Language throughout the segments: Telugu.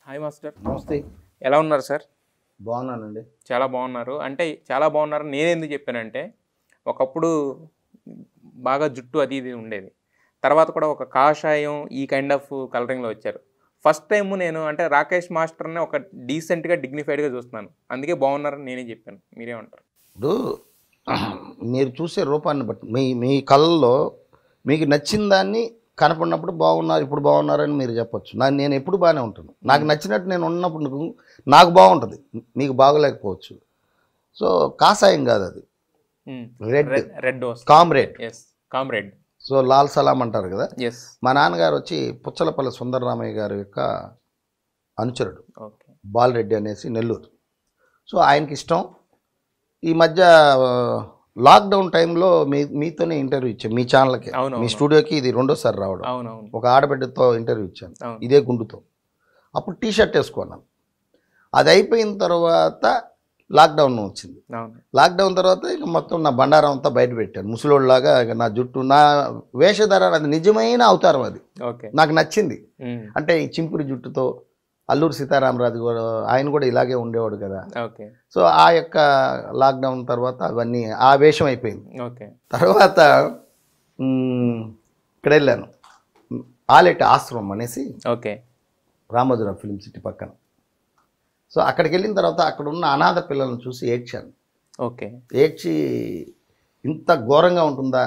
హాయ్ మాస్టర్ నమస్తే ఎలా ఉన్నారు సార్ బాగున్నానండి చాలా బాగున్నారు అంటే చాలా బాగున్నారు నేను ఎందుకు చెప్పానంటే ఒకప్పుడు బాగా జుట్టు అది ఇది ఉండేది తర్వాత కూడా ఒక కాషాయం ఈ కైండ్ ఆఫ్ కలరింగ్లో వచ్చారు ఫస్ట్ టైం నేను అంటే రాకేష్ మాస్టర్ని ఒక డీసెంట్గా డిగ్నిఫైడ్గా చూస్తున్నాను అందుకే బాగున్నారని నేనే చెప్పాను మీరేమంటారు ఇప్పుడు మీరు చూసే రూపాన్ని బట్టి మీ మీ కళ్ళల్లో మీకు నచ్చిన దాన్ని కనపడినప్పుడు బాగున్నారు ఇప్పుడు బాగున్నారని మీరు చెప్పొచ్చు నా నేను ఎప్పుడు బాగానే ఉంటాను నాకు నచ్చినట్టు నేను ఉన్నప్పుడు నాకు- నాకు బాగుంటుంది మీకు బాగోలేకపోవచ్చు సో కాషాయం కాదు అది red red red comrade yes comrade so లాల్ సలాం అంటారు కదా ఎస్ మా నాన్నగారు వచ్చి పుచ్చలపల్లి సుందరరామయ్య గారి యొక్క అనుచరుడు ఓకే బాలరెడ్డి అనేసి నెల్లూరు సో ఆయనకి ఇష్టం ఈ మధ్య ఆ, లాక్డౌన్ టైంలో మీ మీతోనే ఇంటర్వ్యూ ఇచ్చాను మీ ఛానల్కి అవును, మీ అవును. స్టూడియోకి ఇది రెండోసారి రావడం అవునవును ఒక ఆడబిడ్డతో ఇంటర్వ్యూ ఇచ్చాను అవును ఇదే గుండుతో అప్పుడు టీ షర్ట్ వేసుకున్నాను అది అయిపోయిన తర్వాత లాక్డౌన్ వచ్చింది అవును లాక్డౌన్ తర్వాత ఇక మొత్తం నా బండారం అంతా బయట పెట్టాను ముసలోళ్ళలాగా ఇక నా జుట్టు నా వేషధారణ అది నిజమైన అవతారం అది ఓకే నాకు నచ్చింది ఉమ్, అంటే ఈ చింపురి జుట్టుతో అల్లూరు సీతారామరాజు కూడా ఆయన కూడా ఇలాగే ఉండేవాడు కదా ఓకే సో ఆ యొక్క లాక్డౌన్ తర్వాత అవన్నీ ఆ వేషం అయిపోయింది ఓకే తర్వాత మ్, ఇక్కడ వెళ్ళాను ఆలెట్ ఆశ్రమం అనేసి ఓకే రామోజీరావు ఫిలిం సిటీ పక్కన సో అక్కడికి వెళ్ళిన తర్వాత అక్కడ ఉన్న అనాథ పిల్లలను చూసి ఏడ్చాను ఓకే ఏడ్చి ఇంత ఘోరంగా ఉంటుందా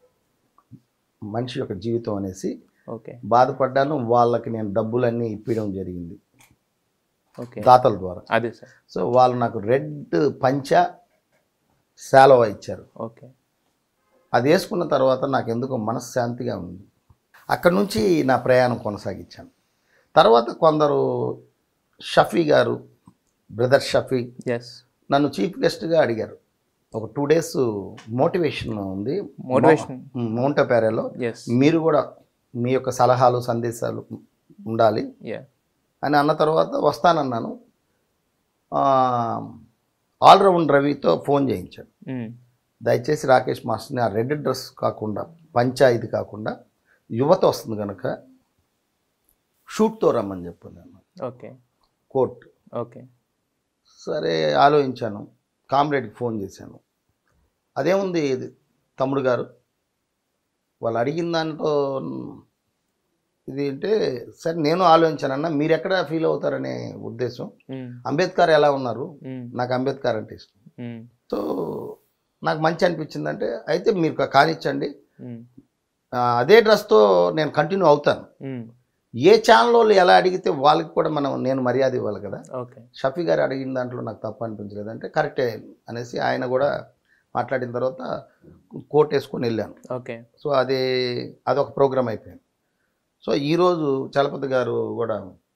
మనిషి యొక్క జీవితం అనేసి ఓకే బాధపడ్డాను వాళ్ళకి నేను డబ్బులన్నీ ఇప్పించడం జరిగింది ఓకే దాతల ద్వారా అదే సార్ సో వాళ్ళు నాకు రెడ్ పంచ శాలవా ఇచ్చారు ఓకే అది వేసుకున్న తర్వాత నాకు ఎందుకో మనశ్శాంతిగా ఉంది అక్కడ నుంచి నా ప్రయాణం కొనసాగించాను తర్వాత కొందరు షఫీ గారు బ్రదర్ షఫీ ఎస్ నన్ను చీఫ్ గెస్ట్గా అడిగారు ఒక టూ డేస్ మోటివేషన్ ఉంది Motivation. మౌంట పేరేలో ఎస్ మీరు కూడా మీ యొక్క సలహాలు సందేశాలు ఉండాలి యా అని అన్న తర్వాత వస్తానన్నాను ఆ, ఆల్రౌండ్ రవితో ఫోన్ చేయించాను దయచేసి రాకేష్ మాస్టర్ని ఆ రెడ్ డ్రెస్ కాకుండా పంచాయతీ కాకుండా యువత వస్తుంది కనుక షూట్తో రమ్మని చెప్పాను నేను ఓకే కోర్ట్ ఓకే సరే ఆలోచించాను కామ్రేడ్కి ఫోన్ చేశాను అదేముంది ఇది తమ్ముడు గారు వాళ్ళు అడిగిన దాంట్లో ఇది అంటే సరే నేను ఆలోచించానన్నా మీరు ఎక్కడ ఫీల్ అవుతారనే ఉద్దేశం అంబేద్కర్ ఎలా ఉన్నారు నాకు అంబేద్కర్ అంటే ఇష్టం సో నాకు మంచి అనిపించిందంటే అయితే మీరు కా- కానిచ్చండి ఆ, అదే డ్రెస్తో నేను కంటిన్యూ అవుతాను ఏ ఛానల్ వాళ్ళు ఎలా అడిగితే వాళ్ళకి కూడా మనం నేను మర్యాద ఇవ్వాలి కదా ఓకే షఫీ గారు అడిగిన దాంట్లో నాకు తప్పు అనిపించలేదు అంటే కరెక్టే అనేసి ఆయన కూడా మాట్లాడిన తర్వాత కోట్ వేసుకొని వెళ్ళాను ఓకే సో అది అదొక ప్రోగ్రామ్ అయిపోయింది సో ఈరోజు చలపతి గారు కూడా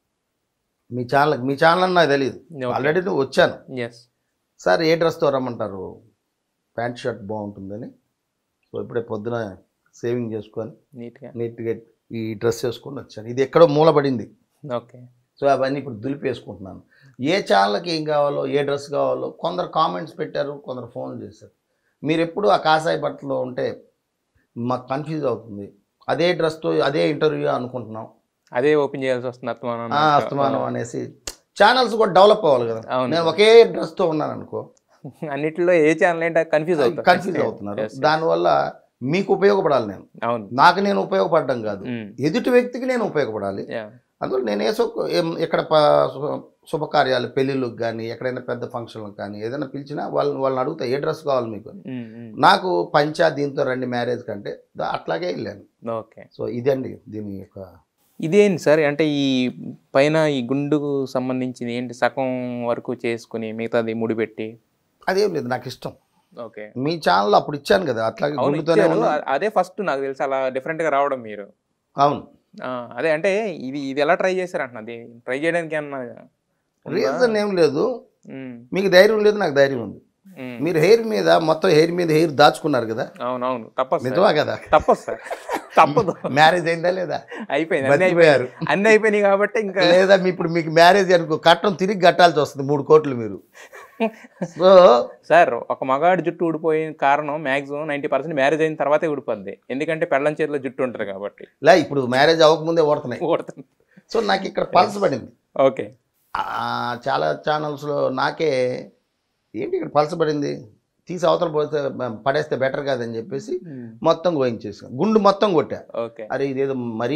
మీ ఛానల్ మీ ఛానల్ అని నాకు తెలియదు ఆల్రెడీ నువ్వు వచ్చాను ఎస్ సార్ ఏ డ్రెస్తో రమ్మంటారు ప్యాంట్ షర్ట్ బాగుంటుందని సో ఇప్పుడే పొద్దున సేవింగ్ చేసుకొని నీట్గా నీట్గా ఈ డ్రెస్ వేసుకొని వచ్చాను ఇది ఎక్కడో మూలబడింది ఓకే సో అవన్నీ ఇప్పుడు దులిపేసుకుంటున్నాను ఏ ఛానల్కి ఏం కావాలో ఏ డ్రెస్ కావాలో కొందరు కామెంట్స్ పెట్టారు కొందరు ఫోన్ చేశారు మీరు ఎప్పుడు ఆ కాసాయి బట్టలో ఉంటే మాకు కన్ఫ్యూజ్ అవుతుంది అదే డ్రెస్తో అదే ఇంటర్వ్యూ అనుకుంటున్నాం అదే ఓపెన్ చేయాల్సి వస్తుంది అత్తమానం ఆ, అస్తమానం అనేసి ఛానల్స్ కూడా డెవలప్ అవ్వాలి కదా అవును. నేను ఒకే డ్రెస్తో ఉన్నాను అనుకో అన్నిటిలో ఏ ఛానల్ ఏంటో కన్ఫ్యూజ్ అవుతుంది కన్ఫ్యూజ్ అవుతున్నారు దానివల్ల మీకు ఉపయోగపడాలి నేను అవును నాకు నేను ఉపయోగపడడం కాదు Mm. ఎదుటి వ్యక్తికి నేను ఉపయోగపడాలి Yeah. అందువల్ల నేను ఏసో ఏం- ఎక్కడ ప- శుభ- శుభకార్యాలు పెళ్ళిళ్ళకి కానీ ఎక్కడైనా పెద్ద ఫంక్షన్లకు కానీ ఏదైనా పిలిచినా వాళ్ళని వాళ్ళని అడుగుతా ఏ డ్రెస్ కావాలి మీకు అని. Mm, mm. నాకు పంచా దీంతో రండి మ్యారేజ్ కంటే దా- అట్లాగే వెళ్ళాను ఓకే సో ఇదండి దీని యొక్క ఇదేంటి సార్ అంటే ఈ పైన ఈ గుండుకు సంబంధించింది ఏంటి సగం వరకు చేసుకుని మిగతాది ముడిపెట్టి అదేం లేదు నాకు ఇష్టం ఓకే మీ ఛానల్ అప్పుడు ఇచ్చాను కదా అట్లాగే అవును గుండుతోనే ఇచ్చారు. ఉన్నా అ- అదే ఫస్ట్ నాకు తెలిసి అలా డిఫరెంట్గా రావడం మీరు అవును ఆ, అదే అంటే ఇది ఇది ఎలా ట్రై చేశారు అంటున్నది ట్రై చేయడానికి ఏమన్నా ఉందా? రీజన్ ఏం లేదు ఉమ్, మీకు ధైర్యం లేదు నాకు ధైర్యం ఉంది ఉమ్. మీరు హెయిర్ మీద మొత్తం హెయిర్ మీద హెయిర్ దాచుకున్నారు కదా అవునవును తప్పదు సార్ నిజమా కదా తప్పదు సార్ తప్పదు మ్యారేజ్ అయిందా లేదా అయిపోయింది అన్ని అయిపోయి- బతికిపోయారు అన్ని అయిపోయినాయి కాబట్టి ఇంకా లేదా మీ ఇప్పుడు మీకు మ్యారేజ్ అనుకో కట్టం తిరిగి కట్టాల్సి వస్తుంది మూడు కోట్లు మీరు సో సార్ ఒక మగాడి జుట్టు ఊడిపోయిన కారణం మాక్సిమం నైంటీ పర్సెంట్ మ్యారేజ్ అయిన తర్వాతే ఊడిపోద్ది ఎందుకంటే పెళ్ళం చేతిలో జుట్టు ఉంటుంది కాబట్టి లే ఇప్పుడు మ్యారేజ్ అవ్వకముందే ఓడుతున్నాయి ఊడుతుంది సో నాకు ఇక్కడ పల్స్ పడింది ఓకే ఆ, చాలా ఛానల్స్లో నాకే ఏంటి ఇక్కడ పలసపడింది తీసి అవతల పోతే పడేస్తే బెటర్ కాదని చెప్పేసి మొత్తం గోయించేసాను గుండు మొత్తం కొట్టా ఓకే అరే ఇదేదో మరీ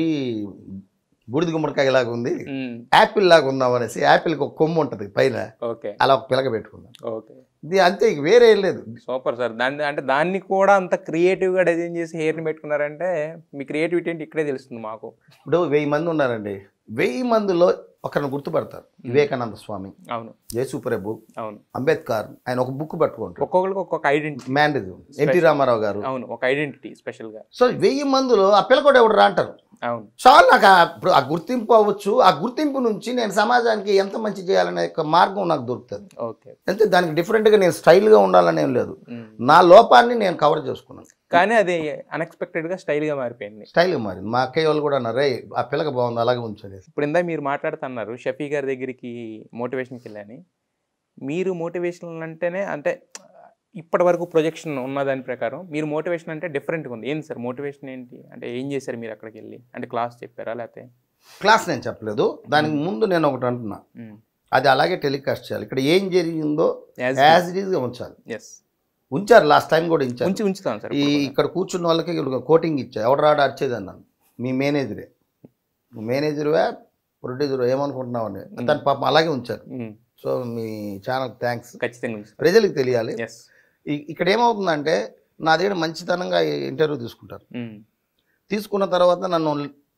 బూడిద గుమ్మడికాయ లాగా ఉంది యాపిల్ లాగా ఉందాం అనేసి యాపిల్కి ఒక కొమ్ము ఉంటుంది పైన ఓకే అలా ఒక పిలక పెట్టుకున్నాం ఓకే ఇది అంతే ఇక వేరే ఏం లేదు సూపర్ సార్ దాన్ని అంటే దాన్ని కూడా అంత క్రియేటివ్గా డిజైన్ చేసి హెయిర్ని పెట్టుకున్నారంటే మీ క్రియేటివిటీ ఏంటి ఇక్కడే తెలుస్తుంది మాకు ఇప్పుడు వెయ్యి మంది ఉన్నారండి వెయ్యి మందిలో ఒకరిని గుర్తుపడతారు వివేకానంద స్వామి అవును యేసుప్రభు అవును అంబేద్కర్ ఆయన ఒక బుక్ పట్టుకుంటారు ఒక్కొక్కరికి ఒక్కొక్క ఐడెంటిటీ మ్యాండేజ్ ఎన్టీ రామారావు గారు అవును ఒక ఐడెంటిటీ స్పెషల్గా సో వెయ్యి మందిలో ఆ పిల్లకోడు ఎవడు రా అంటారు అవును చాలు నాకు ఆ- ఇప్పుడు ఆ గుర్తింపు అవ్వచ్చు ఆ గుర్తింపు నుంచి నేను సమాజానికి ఎంత మంచి చేయాలనే ఒక మార్గం నాకు దొరుకుతుంది ఓకే అంతే దానికి డిఫరెంట్గా నేను స్టైల్గా ఉండాలని ఏం లేదు నా లోపాన్ని నేను కవర్ చేసుకున్నాను కానీ అది అన్ఎక్స్పెక్టెడ్గా స్టైల్గా మారిపోయింది స్టైల్గా మారింది మా అక్కయ్య వాళ్ళు కూడా అన్నారు రే ఆ పిల్లకి బాగుంది అలాగే ఉంచలేదు ఇప్పుడు ఇందా మీరు మాట్లాడుతున్నారు షఫీ గారి దగ్గరికి మోటివేషన్కి వెళ్ళని మీరు మోటివేషన్ అంటేనే అంటే ఇప్పటి వరకు ప్రొజెక్షన్ ఉన్న దాని ప్రకారం మీరు మోటివేషన్ అంటే డిఫరెంట్గా ఉంది ఏంటి సార్ మోటివేషన్ ఏంటి అంటే ఏం చేశారు మీరు అక్కడికి వెళ్ళి అంటే క్లాస్ చెప్పారా లేకపోతే క్లాస్ నేను చెప్పలేదు దానికి ముందు నేను ఒకటి అంటున్నా అది అలాగే టెలికాస్ట్ చేయాలి ఇక్కడ ఏం జరిగిందో యాజ్ ఇట్ ఈస్గా ఉంచాలి ఎస్ ఉంచారు లాస్ట్ టైం కూడా ఉంచారు ఉంచి ఉంచుతాను సార్ ఈ ఇక్కడ కూర్చున్న వాళ్ళకి వీళ్ళు కోటింగ్ ఇచ్చా ఎవడు రాడు అరిచేది అన్నాను మీ మేనేజరే మేనేజర్వే ప్రొడ్యూసర్ ఏమనుకుంటున్నావు అని దాని పాపం అలాగే ఉంచారు సో మీ ఛానల్ థ్యాంక్స్ ఖచ్చితంగా ఉంచుతాను ప్రజలకు తెలియాలి ఎస్ ఈ- ఇక్కడ ఏమవుతుందంటే నా దగ్గర మంచితనంగా ఇంటర్వ్యూ తీసుకుంటారు తీసుకున్న తర్వాత నన్ను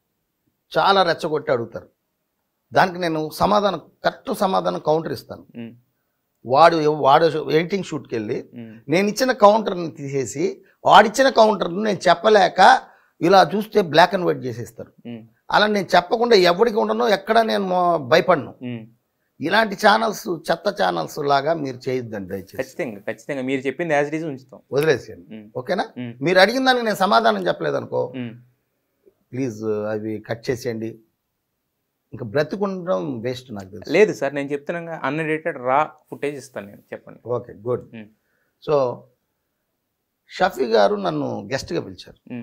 చాలా రెచ్చగొట్టి అడుగుతారు దానికి నేను సమాధానం కరెక్ట్ సమాధానం కౌంటర్ ఇస్తాను వాడు వాడు ఎడిటింగ్ షూట్కి వెళ్ళి నేను ఇచ్చిన కౌంటర్ని తీసేసి వాడిచ్చిన కౌంటర్ని నేను చెప్పలేక ఇలా చూస్తే బ్లాక్ అండ్ వైట్ చేసేస్తారు అలా నేను చెప్పకుండా ఎవరికి ఉండను ఎక్కడ నేను మో- భయపడను ఇలాంటి ఛానల్స్ చెత్త ఛానల్స్ లాగా మీరు చేయొద్దండి దయచేసి ఖచ్చితంగా ఖచ్చితంగా మీరు చెప్పింది యాజ్ ఇట్ ఈజ్ ఉంచుతాం వదిలేసేయండి ఉమ్, ఓకేనా ఉమ్, మీరు అడిగిన దానికి నేను సమాధానం చెప్పలేదు అనుకో ఉమ్. ప్లీజ్ అవి కట్ చేసేయండి ఇంకా బ్రతికుండడం వేస్ట్ నాకు తెలుసు లేదు సార్ నేను చెప్తున్నాగా అన్ఎడిటెడ్ రా ఫుటేజ్ ఇస్తాను నేను చెప్పండి okay good um, so Shafi గారు నన్ను గెస్ట్గా పిలిచారు ఉమ్,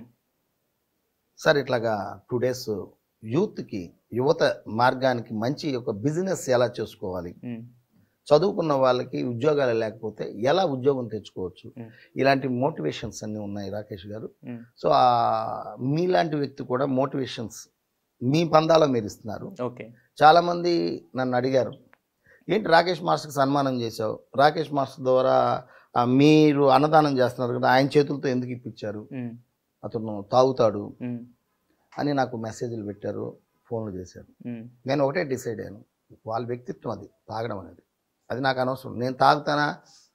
సార్ ఇట్లాగా టూ డేస్ యూత్కి యువత మార్గానికి మంచి ఒక బిజినెస్ ఎలా చేసుకోవాలి ఉమ్, చదువుకున్న వాళ్ళకి ఉద్యోగాలు లేకపోతే ఎలా ఉద్యోగం తెచ్చుకోవచ్చు ఉమ్. ఇలాంటి మోటివేషన్స్ అన్నీ ఉన్నాయి రాకేష్ గారు ఉమ్. సో ఆ మీలాంటి వ్యక్తి కూడా మోటివేషన్స్ మీ పందాలో మీరు ఇస్తున్నారు ఓకే చాలామంది నన్ను అడిగారు ఏంటి రాకేష్ మాస్టర్కి సన్మానం చేశావు రాకేష్ మాస్టర్ ద్వారా ఆ, మీరు అన్నదానం చేస్తున్నారు కదా ఆయన చేతులతో ఎందుకు ఇప్పించారు ఉమ్, అతను తాగుతాడు ఉమ్, అని నాకు మెసేజ్లు పెట్టారు ఫోన్లు చేశారు ఉమ్, నేను ఒకటే డిసైడ్ అయ్యాను వాళ్ళ వ్యక్తిత్వం అది తాగడం అనేది అది నాకు అనవసరం నేను తాగుతానా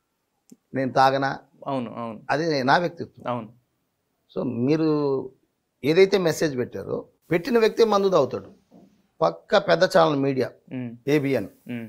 నేను తాగనా అవును అవును అది నా వ్యక్తిత్వం అవును సో మీరు ఏదైతే మెసేజ్ పెట్టారో పెట్టిన వ్యక్తి మందు తాగుతాడు పక్క పెద్ద channel media um, ABN um.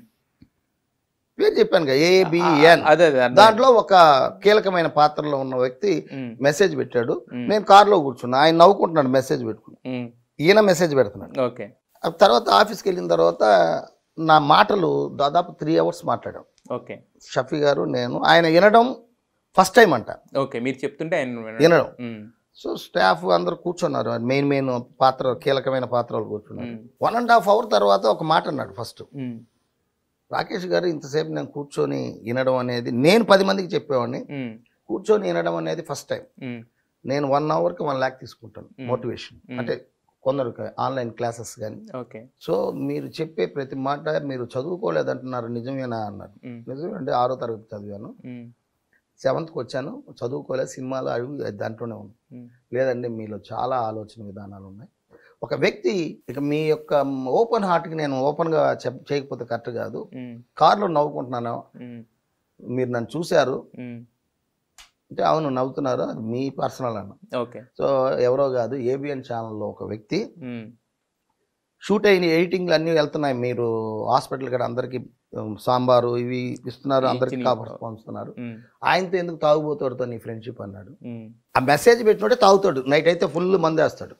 పేరు చెప్పాను కదా ఏబిఎన్ అదే అదే అర్థం. దాంట్లో ఒక కీలకమైన పాత్రలో ఉన్న వ్యక్తి ఉమ్, మెసేజ్ పెట్టాడు ఉమ్, నేను కారులో కూర్చున్నా ఆయన నవ్వుకుంటున్నాడు మెసేజ్ పెట్టుకుని ఉమ్, ఈయన మెసేజ్ పెడుతున్నాడు ఓకే ఆ తర్వాత ఆఫీస్కి వెళ్ళిన తర్వాత నా మాటలు దాదాపు త్రీ అవర్స్ మాట్లాడాం ఓకే షఫీ గారు నేను ఆయన వినడం ఫస్ట్ టైం అంట ఓకే మీరు చెప్తుంటే ఆయన వినడం. వినడం ఉమ్, సో స్టాఫ్ అందరూ కూర్చున్నారు మెయిన్ మెయిన్ పాత్ర కీలకమైన పాత్రలు కూర్చున్నారు um, one and half hour తర్వాత ఒక మాట అన్నాడు ఫస్ట్ ఉమ్, రాకేష్ గారు ఇంతసేపు నేను కూర్చొని వినడం అనేది నేను పది మందికి చెప్పేవాడిని ఉమ్, కూర్చొని వినడం అనేది ఫస్ట్ టైం ఉమ్, నేను వన్ అవర్కి వన్ ల్యాక్ తీసుకుంటాను Hmm. Motivation Hmm. అంటే కొందరికి ఆన్లైన్ క్లాసెస్ కానీ ఓకే సో మీరు చెప్పే ప్రతి మాట మీరు చదువుకోలేదంటున్నారు నిజమేనా అన్నారు ఉమ్, నిజమే అంటే ఆరో తరగతి చదివాను ఉమ్, సెవెంత్కి వచ్చాను చదువుకోలేదు సినిమాలు అవి దాంట్లోనే ఉంది ఉమ్, లేదండి మీలో చాలా ఆలోచన విధానాలు ఉన్నాయి ఒక వ్యక్తి ఇక మీ యొక్క ఓపెన్ హార్ట్కి నేను ఓపెన్గా చెప్ చేయకపోతే కరెక్ట్ కాదు ఉమ్, కార్లో నవ్వుకుంటున్నాను ఉమ్, మీరు నన్ను చూశారు ఉమ్, అంటే అవును నవ్వుతున్నారు అది మీ పర్సనల్ అన్న ఓకే సో ఎవరో కాదు ఏబిఎన్ ఛానల్లో ఒక వ్యక్తి ఉమ్, షూట్ అయిన ఎడిటింగ్లు అన్నీ వెళ్తున్నాయి మీరు హాస్పిటల్ కూడా అందరికీ ఉమ్, సాంబారు ఇవి ఇస్తున్నారు ఈ అందరికీ చిన్న- కాపాడు పంచుతున్నారు ఉమ్, ఆయనతో ఎందుకు తాగుబోతాడుతో నీ ఫ్రెండ్షిప్ అన్నాడు ఉమ్, ఆ మెసేజ్ పెట్టినట్టే తాగుతాడు నైట్ అయితే ఫుల్ మంది వేస్తాడు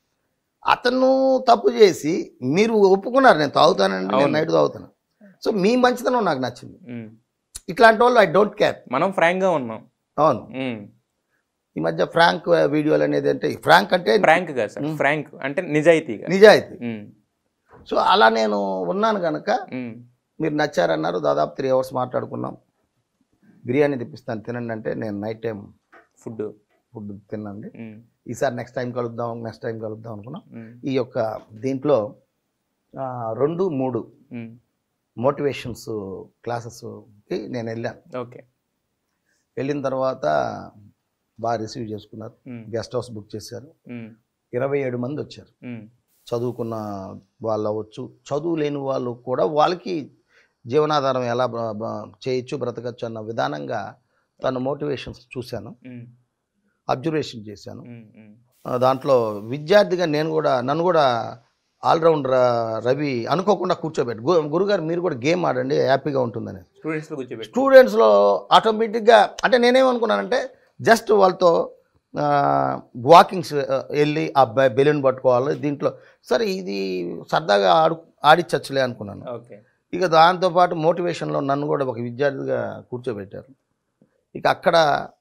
అతను తప్పు చేసి మీరు ఒప్పుకున్నారు నేను తాగుతానండి నేను అవును. నైట్ తాగుతాను సో మీ మంచితనం నాకు నచ్చింది ఉమ్. ఇట్లాంటి వాళ్ళు ఐ డోంట్ కేర్ మనం ఫ్రాంక్ గా ఉన్నాం అవును ఉమ్. ఈ మధ్య ఫ్రాంక్ వీడియోలు అనేది అంటే ఫ్రాంక్ అంటే ఫ్రాంక్ గా సార్ ఫ్రాంక్ అంటే నిజాయితీగా నిజాయితీ ఉమ్, సో అలా నేను ఉన్నాను కనుక ఉమ్, మీరు నచ్చారన్నారు దాదాపు త్రీ అవర్స్ మాట్లాడుకున్నాం బిర్యానీ తెప్పిస్తాను తినండి అంటే నేను నైట్ టైం ఫుడ్ ఫుడ్ తినండి ఉమ్, ఈసారి నెక్స్ట్ టైం కలుద్దాం నెక్స్ట్ టైం కలుద్దాం అనుకున్నాం ఉమ్, ఈ యొక్క దీంట్లో ఆ, రెండు మూడు ఉమ్, మోటివేషన్స్ క్లాసెస్కి నేను వెళ్ళాను ఓకే వెళ్ళిన తర్వాత బాగా రిసీవ్ చేసుకున్నారు ఉమ్, గెస్ట్ హౌస్ బుక్ చేశారు ఉమ్, ఇరవై ఏడు మంది వచ్చారు ఉమ్, చదువుకున్న వాళ్ళు అవ్వచ్చు చదువు లేని వాళ్ళు కూడా వాళ్ళకి జీవనాధారం ఎలా బ- బ- చేయొచ్చు బ్రతకచ్చు అన్న విధానంగా తన మోటివేషన్స్ చూశాను ఉమ్, అబ్జర్వేషన్ చేశాను ఉమ్, ఉమ్, ఆ, దాంట్లో విద్యార్థిగా నేను కూడా నన్ను కూడా ఆల్రౌండర్ రవి అనుకోకుండా కూర్చోబెట్టి గు- గురుగారు మీరు కూడా గేమ్ ఆడండి హ్యాపీగా ఉంటుందని స్టూడెంట్స్ లో కూర్చోబెట్టి స్టూడెంట్స్లో ఆటోమేటిక్గా అంటే నేనేమనుకున్నానంటే జస్ట్ వాళ్ళతో వాకింగ్స్ వెళ్ళి ఆ బె- బెలూన్ పట్టుకోవాలి దీంట్లో సరే ఇది సరదాగా ఆడు ఆడిచ్చచ్చులే అనుకున్నాను ఓకే ఇక దాంతోపాటు మోటివేషన్లో నన్ను కూడా ఒక విద్యార్థిగా కూర్చోబెట్టారు ఇక అక్కడ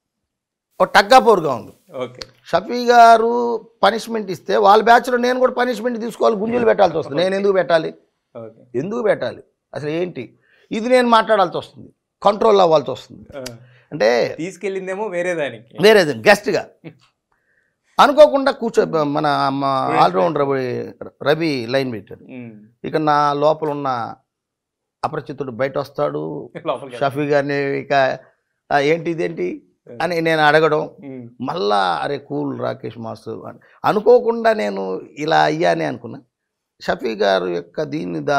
ఒక టగ్గాపోరుగా ఉంది ఓకే షఫీ గారు పనిష్మెంట్ ఇస్తే వాళ్ళ బ్యాచ్లో నేను కూడా పనిష్మెంట్ తీసుకోవాలి గుంజులు పెట్టాల్సి వస్తుంది నేను ఎందుకు పెట్టాలి ఓకే ఎందుకు పెట్టాలి అసలు ఏంటి ఇది నేను మాట్లాడాల్సి వస్తుంది కంట్రోల్ అవ్వాల్సి వస్తుంది ఆ, అంటే తీసుకెళ్ళిందేమో వేరే దానికి వేరేది గెస్ట్గా అనుకోకుండా కూర్చో మన మా ఆల్రౌండర్ రవి రవి లైన్ పెట్టాడు ఉమ్, ఇక నా లోపల ఉన్న అపరిచితుడు బయట వస్తాడు లోపలికి షఫీ గారిని ఇక "ఆ, ఏంటి ఇదేంటి అని నేను అడగడం ఉమ్, మళ్ళా అరే కూల్ రాకేష్ మాస్టర్ అని అనుకోకుండా నేను ఇలా అయ్యానే అనుకున్నా షఫీ గారు యొక్క దీన్ని దా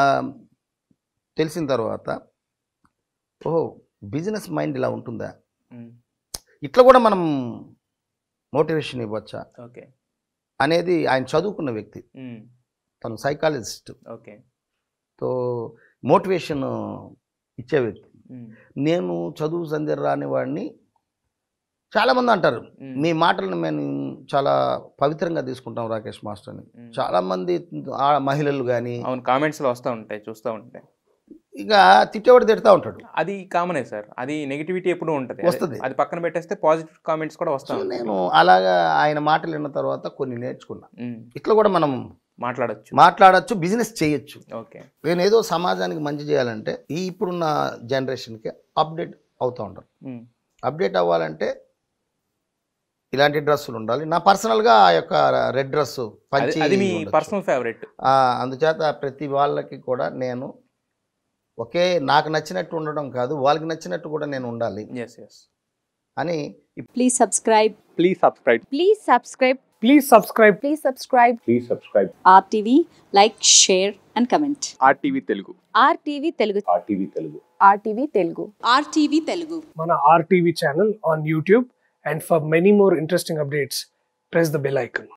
తెలిసిన తర్వాత ఓహో బిజినెస్ మైండ్ ఇలా ఉంటుందా ఉమ్, ఇట్లా కూడా మనం మోటివేషన్ ఇవ్వచ్చా ఓకే అనేది ఆయన చదువుకున్న వ్యక్తి ఉమ్, తను సైకాలజిస్ట్ ఓకే తో మోటివేషన్ ఇచ్చే వ్యక్తి ఉమ్, నేను చదువు సంధ్య రాని వాడిని చాలామంది అంటారు ఉమ్, మీ మాటలను మేము చాలా పవిత్రంగా తీసుకుంటాం రాకేష్ మాస్టర్ని ఉమ్. చాలామంది ఆ మహిళలు కానీ అవును కామెంట్స్ లో వస్తూ ఉంటాయి చూస్తూ ఉంటాయి ఇక తిట్టేవాడు తిడతా ఉంటాడు అది కామనే సార్ అది నెగిటివిటీ ఎప్పుడూ ఉంటుంది అదే- వస్తది. అది పక్కన పెట్టేస్తే పాజిటివ్ కామెంట్స్ కూడా వస్తా సో ఉంటాయి నేను అలాగా ఆయన మాటలు విన్న తర్వాత కొన్ని నేర్చుకున్నా ఉమ్, ఇట్లా కూడా మనం మాట్లాడొచ్చు మాట్లాడచ్చు బిజినెస్ చేయొచ్చు ఓకే నేను ఏదో సమాజానికి మంచి చేయాలంటే ఈ ఇప్పుడున్న జనరేషన్కి అప్డేట్ అవుతూ ఉంటారు ఉమ్, అప్డేట్ అవ్వాలంటే ఇలాంటి డ్రెస్సులు ఉండాలి నా పర్సనల్గా ఆ యొక్క రెడ్ డ్రెస్ అది- పంచి అది మీ ఉండొచ్చు. పర్సనల్ ఫేవరెట్ ఆ, అందుచేత ప్రతి వాళ్ళకి కూడా నేను ఒకే నాకు నచ్చినట్టు ఉండడం కాదు వాళ్ళకి నచ్చినట్టు కూడా నేను ఉండాలి ఎస్ ఎస్ అని Please subscribe. Please subscribe. Please subscribe. Please subscribe. Please subscribe. Please subscribe. RTV, like, share, and comment. RTV Telugu. RTV Telugu. RTV Telugu. RTV Telugu. RTV Telugu. మన RTV channel on YouTube. And for many more interesting updates, press the bell icon.